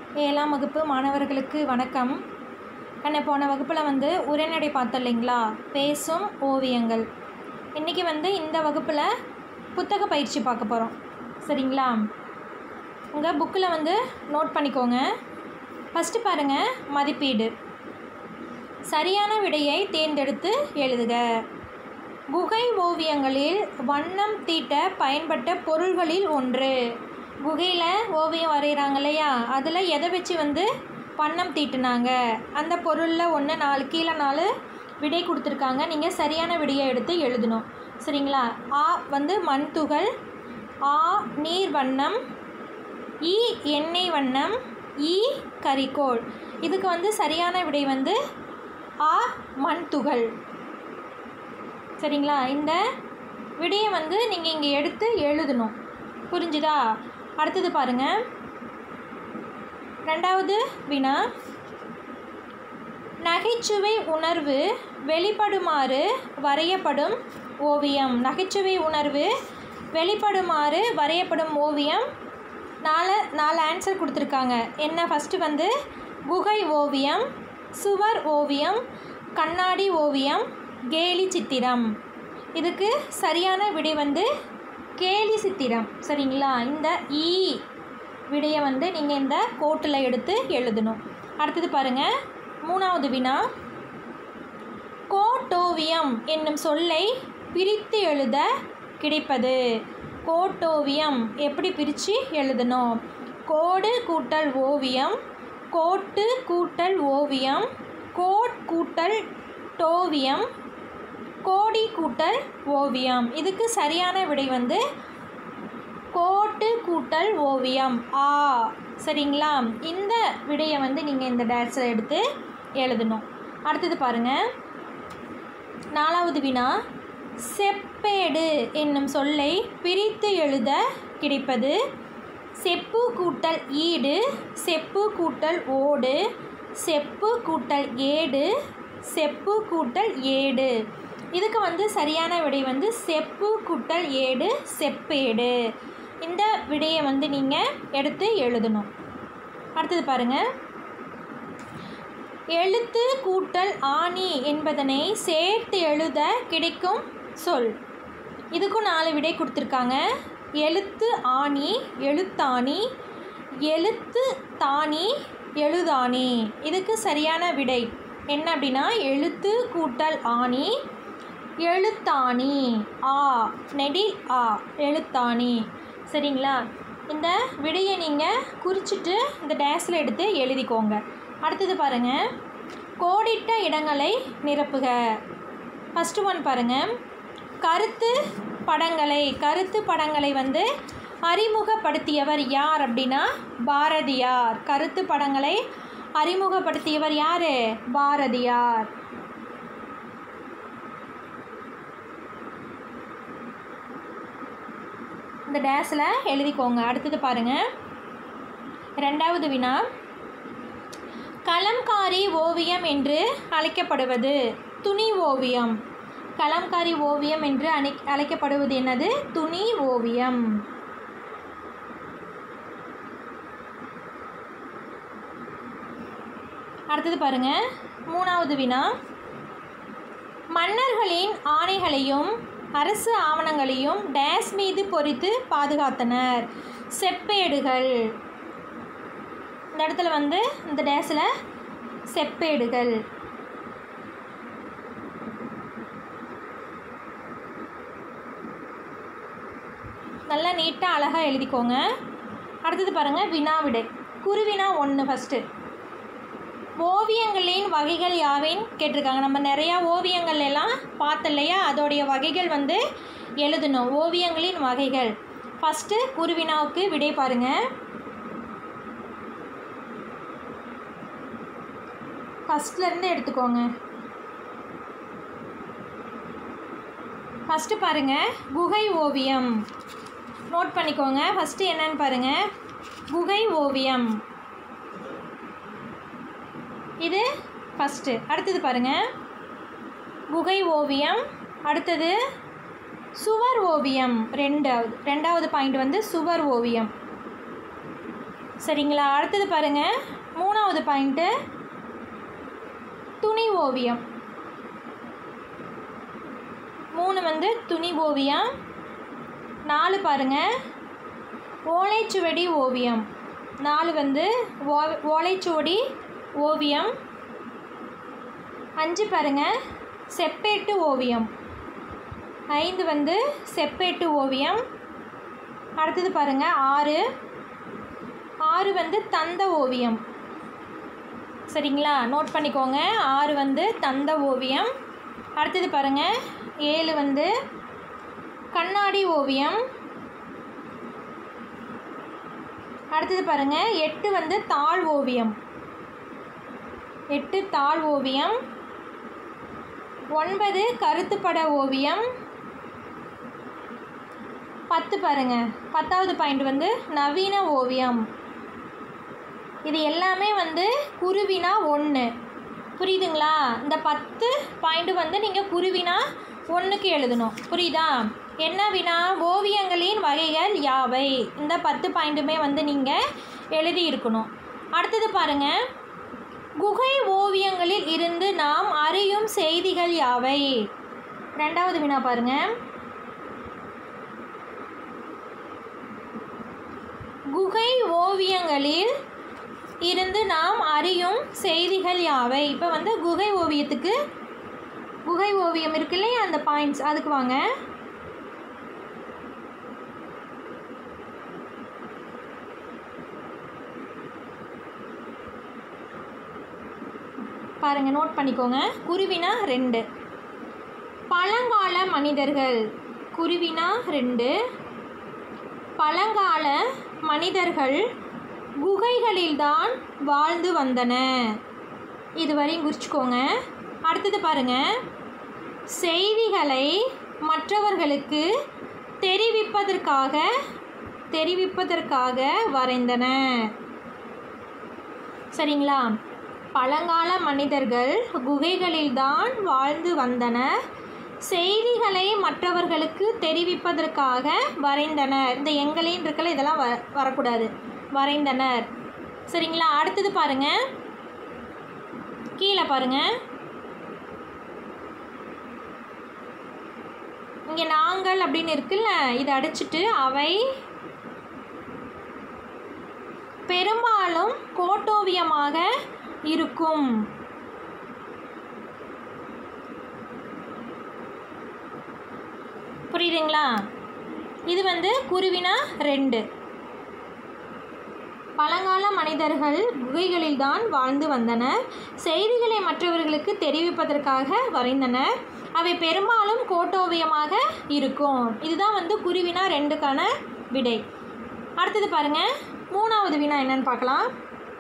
ஏழாம் வகுப்பு மாணவர்களுக்கு வணக்கம் கண்ணே போன வகுப்பில் வந்து உரைநடை பார்த்தோம் இல்லைங்களா பேசும் ஓவியங்கள் இன்றைக்கி வந்து இந்த வகுப்பில் புத்தக பயிற்சி பார்க்க போகிறோம் சரிங்களா உங்கள் புக்கில் வந்து நோட் பண்ணிக்கோங்க ஃபஸ்ட்டு பாருங்கள் மதிப்பீடு சரியான விடையை தேர்ந்தெடுத்து எழுதுக குகை ஓவியங்களில் வண்ணம் தீட்ட பயன்பட்ட பொருள்களில் ஒன்று குகையில் ஓவியம் வரைகிறாங்க இல்லையா அதில் எதை வச்சு வந்து வண்ணம் தீட்டுனாங்க அந்த பொருளில் ஒன்று நாலு கீழே நாலு விடை கொடுத்துருக்காங்க நீங்கள் சரியான விடையை எடுத்து எழுதணும் சரிங்களா ஆ வந்து மண் துகள் ஆ நீர் வண்ணம் இ எண்ணெய் வண்ணம் இ கரிக்கோள் இதுக்கு வந்து சரியான விடை வந்து ஆ மண் துகள் சரிங்களா இந்த விடையை வந்து நீங்கள் இங்கே எடுத்து எழுதணும் புரிஞ்சுதா அடுத்தது பாருங்கள் ரெண்டாவது வினா நகைச்சுவை உணர்வு வெளிப்படுமாறு வரையப்படும் ஓவியம் நகைச்சுவை உணர்வு வெளிப்படுமாறு வரையப்படும் ஓவியம் நாலு நாலு ஆன்சர் கொடுத்துருக்காங்க என்ன ஃபஸ்ட்டு வந்து குகை ஓவியம் சுவர் ஓவியம் கண்ணாடி ஓவியம் கேலி சித்திரம் இதுக்கு சரியான விடை வந்து கேலி சித்திரம் சரிங்களா இந்த ஈ விடையை வந்து நீங்கள் இந்த கோட்டில் எடுத்து எழுதணும் அடுத்தது பாருங்கள் மூணாவது வினா கோட்டோவியம் என்னும் சொல்லை பிரித்து எழுத கிடைப்பது கோட்டோவியம் எப்படி பிரித்து எழுதணும் கோடு கூட்டல் ஓவியம் கோட்டு கூட்டல் ஓவியம் கோட் கூட்டல் டோவியம் கோடி கூட்டல் ஓவியம் இதுக்கு சரியான விடை வந்து கோட்டு கூட்டல் ஓவியம் ஆ சரிங்களா இந்த விடையை வந்து நீங்கள் இந்த டேட்ஸில் எடுத்து எழுதணும் அடுத்தது பாருங்கள் நாலாவது வினா செப்பேடு என்னும் சொல்லை பிரித்து எழுத கிடைப்பது செப்பு கூட்டல் ஈடு செப்பு கூட்டல் ஓடு செப்பு கூட்டல் ஏடு செப்பு கூட்டல் ஏடு இதுக்கு வந்து சரியான விடை வந்து செப்பு கூட்டல் ஏடு செப்பேடு இந்த விடையை வந்து நீங்கள் எடுத்து எழுதணும் அடுத்தது பாருங்கள் எழுத்து கூட்டல் ஆணி என்பதனை சேர்த்து எழுத கிடைக்கும் சொல் இதுக்கும் நாலு விடை கொடுத்துருக்காங்க எழுத்து ஆணி எழுத்தாணி எழுத்து தாணி எழுதாணி இதுக்கு சரியான விடை என்ன அப்படின்னா எழுத்து கூட்டல் ஆணி எழுத்தாணி ஆ நெடி ஆ எழுத்தாணி சரிங்களா இந்த விடையை நீங்கள் குறிச்சிட்டு இந்த டேஸில் எடுத்து எழுதிக்கோங்க அடுத்தது பாருங்கள் கோடிட்ட இடங்களை நிரப்புக ஃபஸ்ட்டு ஒன் பாருங்கள் கருத்து படங்களை கருத்து படங்களை வந்து அறிமுகப்படுத்தியவர் யார் அப்படின்னா பாரதியார் கருத்து படங்களை அறிமுகப்படுத்தியவர் யார் பாரதியார் இந்த டேஸில் எழுதிக்கோங்க அடுத்தது பாருங்கள் ரெண்டாவது வினா கலம்காரி ஓவியம் என்று அழைக்கப்படுவது துணி ஓவியம் கலம்காரி ஓவியம் என்று அணை அழைக்கப்படுவது என்னது துணி ஓவியம் அடுத்தது பாருங்க மூணாவது வினா மன்னர்களின் ஆணைகளையும் அரசு ஆவணங்களையும் டேஸ் மீது பொறித்து பாதுகாத்தனர் செப்பேடுகள் இந்த இடத்துல வந்து இந்த டேஸில் செப்பேடுகள் நல்லா நீட்டாக அழகாக எழுதிக்கோங்க அடுத்தது பாருங்கள் வினாவிடை குருவினா ஒன்று ஃபஸ்ட்டு ஓவியங்களின் வகைகள் யாவைன்னு கேட்டிருக்காங்க நம்ம நிறையா ஓவியங்கள் எல்லாம் பார்த்தோம் இல்லையா அதோடைய வகைகள் வந்து எழுதணும் ஓவியங்களின் வகைகள் ஃபஸ்ட்டு குருவினாவுக்கு விடை பாருங்கள் ஃபஸ்ட்லேருந்து எடுத்துக்கோங்க ஃபஸ்ட்டு பாருங்கள் குகை ஓவியம் நோட் பண்ணிக்கோங்க ஃபஸ்ட்டு என்னன்னு பாருங்கள் குகை ஓவியம் இது ஃபஸ்ட்டு அடுத்தது பாருங்கள் குகை ஓவியம் அடுத்தது சுவர் ஓவியம் ரெண்டாவது ரெண்டாவது பாயிண்ட் வந்து சுவர் ஓவியம் சரிங்களா அடுத்தது பாருங்கள் மூணாவது பாயிண்ட்டு துணி ஓவியம் மூணு வந்து துணி ஓவியம் நாலு பாருங்கள் ஓலைச்சுவடி ஓவியம் நாலு வந்து ஓ ஓலைச்சுவடி ஓவியம் அஞ்சு பாருங்கள் செப்பேட்டு ஓவியம் ஐந்து வந்து செப்பேட்டு ஓவியம் அடுத்தது பாருங்கள் ஆறு ஆறு வந்து தந்த ஓவியம் சரிங்களா நோட் பண்ணிக்கோங்க ஆறு வந்து தந்த ஓவியம் அடுத்தது பாருங்கள் ஏழு வந்து கண்ணாடி ஓவியம் அடுத்தது பாருங்கள் எட்டு வந்து தாள் ஓவியம் எட்டு தாள் ஓவியம் ஒன்பது கருத்துப்பட ஓவியம் பத்து பாருங்க பத்தாவது பாயிண்ட் வந்து நவீன ஓவியம் இது எல்லாமே வந்து குருவினா ஒன்று புரியுதுங்களா இந்த பத்து பாயிண்ட் வந்து நீங்கள் குருவினா ஒன்றுக்கு எழுதணும் புரியுதா என்ன வினா ஓவியங்களின் வகைகள் யாவை இந்த பத்து பாயிண்ட்டுமே வந்து நீங்கள் எழுதி இருக்கணும் அடுத்தது பாருங்கள் குகை ஓவியங்களில் இருந்து நாம் அறியும் செய்திகள் யாவை ரெண்டாவது வினா பாருங்கள் குகை ஓவியங்களில் இருந்து நாம் அறியும் செய்திகள் யாவை இப்போ வந்து குகை ஓவியத்துக்கு குகை ஓவியம் இருக்கு இல்லையா அந்த பாயிண்ட்ஸ் அதுக்கு வாங்க பாருங்கள் நோட் பண்ணிக்கோங்க குருவினா ரெண்டு பழங்கால மனிதர்கள் குருவினா ரெண்டு பழங்கால மனிதர்கள் குகைகளில்தான் வாழ்ந்து வந்தன இதுவரையும் குறிச்சிக்கோங்க அடுத்தது பாருங்க செய்திகளை மற்றவர்களுக்கு தெரிவிப்பதற்காக தெரிவிப்பதற்காக வரைந்தன சரிங்களா பழங்கால மனிதர்கள் குகைகளில்தான் வாழ்ந்து வந்தனர் செய்திகளை மற்றவர்களுக்கு தெரிவிப்பதற்காக வரைந்தனர் இந்த எங்களின் இருக்கல இதெல்லாம் வ வரக்கூடாது வரைந்தனர் சரிங்களா அடுத்தது பாருங்க கீழே பாருங்க இங்கே நாங்கள் அப்படின்னு இருக்குல்ல இதை அடிச்சிட்டு அவை பெரும்பாலும் கோட்டோவியமாக இருக்கும் புரியுதுங்களா இது வந்து குருவினா ரெண்டு பழங்கால மனிதர்கள் குகைகளில்தான் வாழ்ந்து வந்தனர் செய்திகளை மற்றவர்களுக்கு தெரிவிப்பதற்காக வரைந்தனர் அவை பெரும்பாலும் கோட்டோவியமாக இருக்கும் இதுதான் வந்து குருவினா ரெண்டுக்கான விடை அடுத்தது பாருங்க மூணாவது வினா என்னன்னு பார்க்கலாம்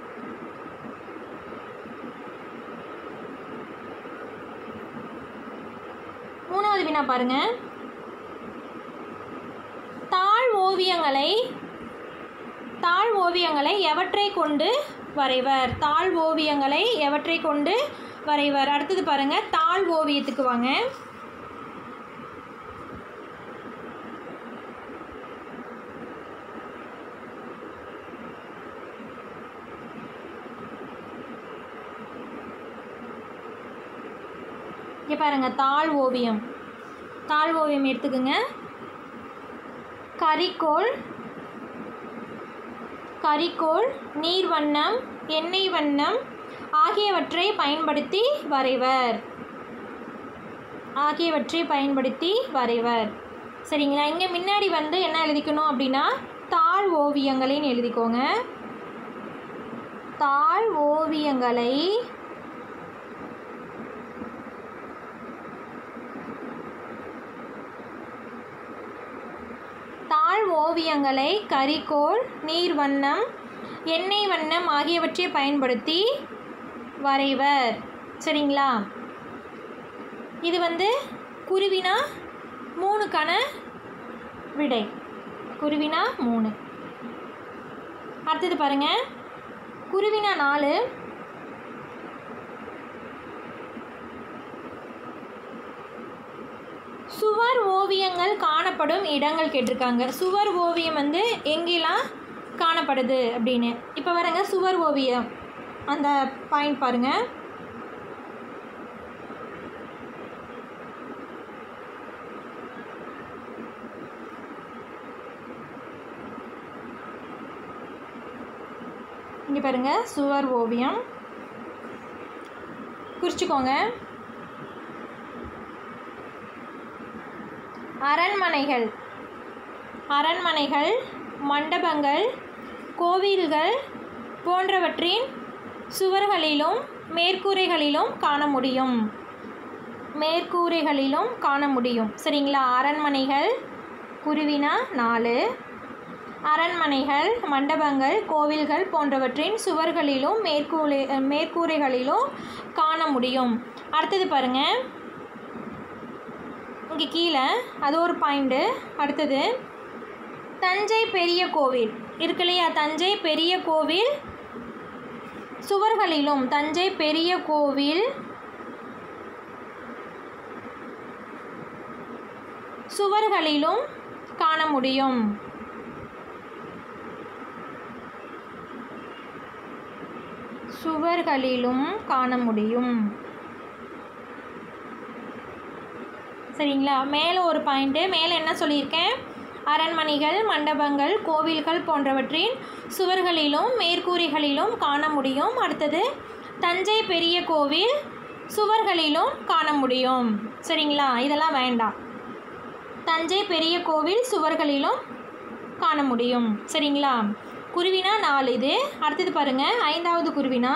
மூணாவது வினா பாருங்க தாழ் ஓவியங்களை தாழ் ஓவியங்களை எவற்றை கொண்டு வரைவர் தாழ் ஓவியங்களை எவற்றை கொண்டு வரைவர் அடுத்தது பாருங்க தாழ் ஓவியத்துக்கு வாங்க இங்கே பாருங்க தாழ் ஓவியம் தாழ் ஓவியம் எடுத்துக்கோங்க கரிக்கோல் கரிக்கோல் நீர் வண்ணம் எண்ணெய் வண்ணம் ஆகியவற்றை பயன்படுத்தி வரைவர் ஆகியவற்றை பயன்படுத்தி வரைவர் சரிங்களா இங்கே முன்னாடி வந்து என்ன எழுதிக்கணும் அப்படின்னா தாழ் ஓவியங்களைன்னு எழுதிக்கோங்க தாழ் ஓவியங்களை தாழ் ஓவியங்களை கரிக்கோல் நீர் வண்ணம் எண்ணெய் வண்ணம் ஆகியவற்றை பயன்படுத்தி வரைவர் சரிங்களா இது வந்து குருவினா மூணுக்கான விடை குருவினா மூணு அடுத்தது பாருங்க குருவினா நாலு சுவர் ஓவியங்கள் காணப்படும் இடங்கள் கேட்டிருக்காங்க சுவர் ஓவியம் வந்து எங்கெல்லாம் காணப்படுது அப்படின்னு இப்போ வரங்க சுவர் ஓவியம் அந்த பாயிண்ட் பாருங்கள் இங்கே பாருங்க சுவர் ஓவியம் குறிச்சிக்கோங்க அரண்மனைகள் அரண்மனைகள் மண்டபங்கள் கோவில்கள் போன்றவற்றின் சுவர்களிலும் மேற்கூரைகளிலும் காண முடியும் மேற்கூரைகளிலும் காண முடியும் சரிங்களா அரண்மனைகள் குருவினா நாலு அரண்மனைகள் மண்டபங்கள் கோவில்கள் போன்றவற்றின் சுவர்களிலும் மேற்கூரை மேற்கூரைகளிலும் காண முடியும் அடுத்தது பாருங்க இங்கே கீழே அது ஒரு பாயிண்ட்டு அடுத்தது தஞ்சை பெரிய கோவில் இருக்கு இல்லையா தஞ்சை பெரிய கோவில் சுவர்களிலும் தஞ்சை பெரிய கோவில் சுவர்களிலும் காண முடியும் சுவர்களிலும் காண முடியும் சரிங்களா மேலே ஒரு பாயிண்ட்டு மேலே என்ன சொல்லியிருக்கேன் அரண்மனைகள் மண்டபங்கள் கோவில்கள் போன்றவற்றின் சுவர்களிலும் மேற்கூரைகளிலும் காண முடியும் அடுத்தது தஞ்சை பெரிய கோவில் சுவர்களிலும் காண முடியும் சரிங்களா இதெல்லாம் வேண்டாம் தஞ்சை பெரிய கோவில் சுவர்களிலும் காண முடியும் சரிங்களா குருவினா நாலு இது அடுத்தது பாருங்கள் ஐந்தாவது குருவினா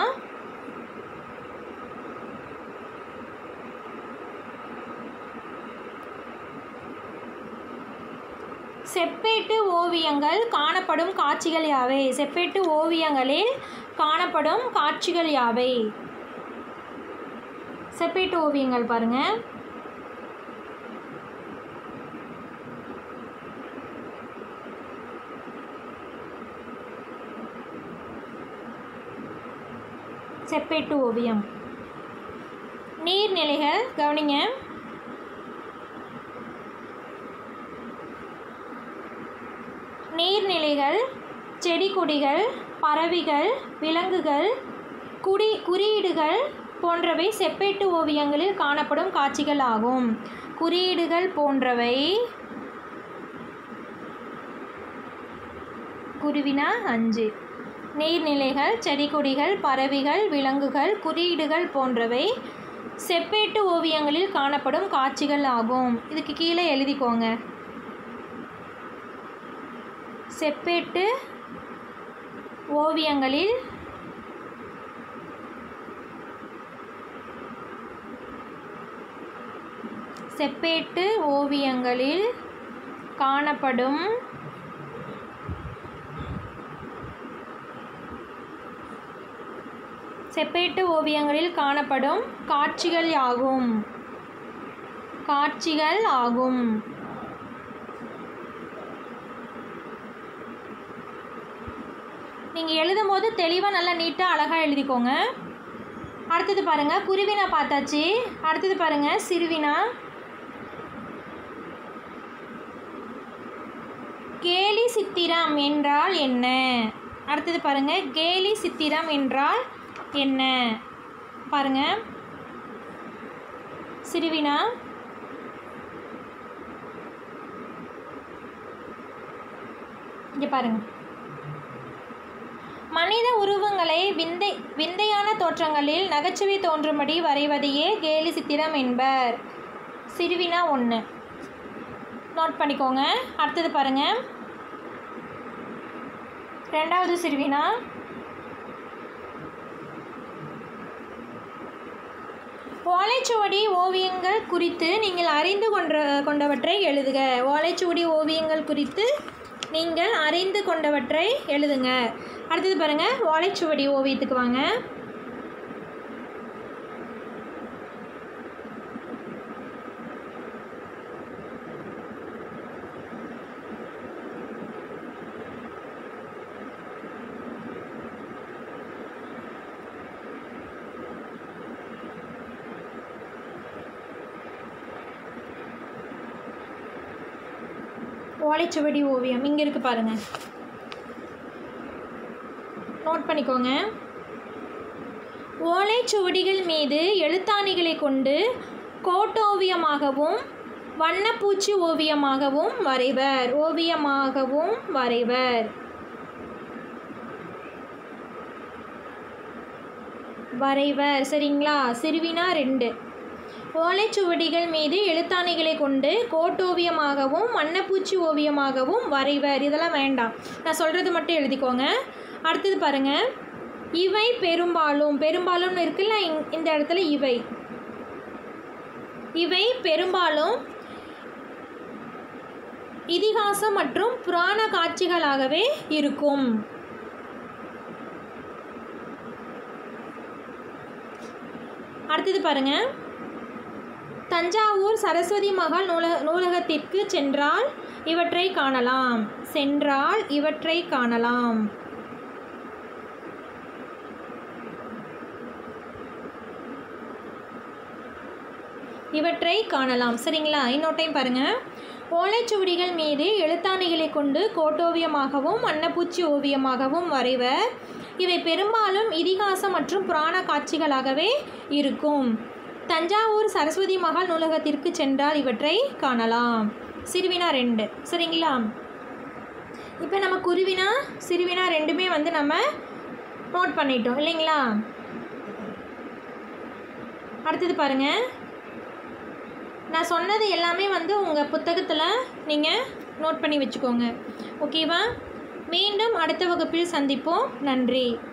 செப்பேட்டு ஓவியங்கள் காணப்படும் காட்சிகள் யாவை செப்பேட்டு ஓவியங்களில் காணப்படும் காட்சிகள் யாவை செப்பேட்டு ஓவியங்கள் பாருங்கள் செப்பேட்டு ஓவியம் நீர்நிலைகள் கவனிங்க நீர்நிலைகள் செடி கொடிகள் பறவைகள் விலங்குகள் குடி குறியீடுகள் போன்றவை செப்பேட்டு ஓவியங்களில் காணப்படும் காட்சிகள் ஆகும் குறியீடுகள் போன்றவை குருவினா அஞ்சு நீர்நிலைகள் செடி கொடிகள் பறவைகள் விலங்குகள் குறியீடுகள் போன்றவை செப்பேட்டு ஓவியங்களில் காணப்படும் காட்சிகள் ஆகும் இதுக்கு கீழே எழுதிக்கோங்க செப்பேட்டு ஓவியங்களில் செப்பேட்டு ஓவியங்களில் காணப்படும் செப்பேட்டு ஓவியங்களில் காணப்படும் காட்சிகள் ஆகும் காட்சிகள் ஆகும் நீங்கள் எழுதும்போது தெளிவாக நல்லா நீட்டாக அழகாக எழுதிக்கோங்க அடுத்தது பாருங்கள் குருவினா பார்த்தாச்சு அடுத்தது பாருங்கள் சிறுவினா கேலி சித்திரம் என்றால் என்ன அடுத்தது பாருங்கள் கேலி சித்திரம் என்றால் என்ன பாருங்க சிறுவினா இங்கே பாருங்க மனித உருவங்களை விந்தை விந்தையான தோற்றங்களில் நகைச்சுவை தோன்றும்படி வரைவதையே கேலி சித்திரம் என்பர் சிறுவினா ஒன்று நோட் பண்ணிக்கோங்க அடுத்தது பாருங்க ரெண்டாவது சிறுவினா ஓலைச்சுவடி ஓவியங்கள் குறித்து நீங்கள் அறிந்து கொண்ட கொண்டவற்றை எழுதுக ஓலைச்சுவடி ஓவியங்கள் குறித்து நீங்கள் அறிந்து கொண்டவற்றை எழுதுங்க அடுத்தது பாருங்கள் ஓலைச்சுவடி ஓவியத்துக்கு வாங்க ஓலைச்சுவடி ஓவியம் இங்கே இருக்குது பாருங்கள் நோட் பண்ணிக்கோங்க ஓலைச்சுவடிகள் மீது எழுத்தாணிகளை கொண்டு கோட்டோவியமாகவும் வண்ணப்பூச்சி ஓவியமாகவும் வரைவர் ஓவியமாகவும் வரைவர் வரைவர் சரிங்களா சிறுவினா ரெண்டு ஓலைச்சுவடிகள் மீது எழுத்தாணிகளை கொண்டு கோட்டோவியமாகவும் வண்ணப்பூச்சி ஓவியமாகவும் வரைவர் இதெல்லாம் வேண்டாம் நான் சொல்கிறது மட்டும் எழுதிக்கோங்க அடுத்தது பாருங்கள் இவை பெரும்பாலும் பெரும்பாலும்னு இருக்குல்ல இங்- இந்த இடத்துல இவை இவை பெரும்பாலும் இதிகாசம் மற்றும் புராண காட்சிகளாகவே இருக்கும் அடுத்தது பாருங்க தஞ்சாவூர் சரஸ்வதி மகால் நூல நூலகத்திற்கு சென்றால் இவற்றை காணலாம் சென்றால் இவற்றை காணலாம் இவற்றை காணலாம் சரிங்களா இன்னொரு டைம் பாருங்கள் ஓலைச்சுவடிகள் மீது எழுத்தாணிகளை கொண்டு கோட்டோவியமாகவும் வண்ணப்பூச்சி ஓவியமாகவும் வரைவர் இவை பெரும்பாலும் இதிகாசம் மற்றும் புராண காட்சிகளாகவே இருக்கும் தஞ்சாவூர் சரஸ்வதி மகால் நூலகத்திற்கு சென்றால் இவற்றை காணலாம் சிறுவினா ரெண்டு சரிங்களா இப்போ நம்ம குருவினா சிறுவினா ரெண்டுமே வந்து நம்ம நோட் பண்ணிட்டோம் இல்லைங்களா அடுத்தது பாருங்கள் நான் சொன்னது எல்லாமே வந்து உங்கள் புத்தகத்தில் நீங்கள் நோட் பண்ணி வச்சுக்கோங்க ஓகேவா மீண்டும் அடுத்த வகுப்பில் சந்திப்போம் நன்றி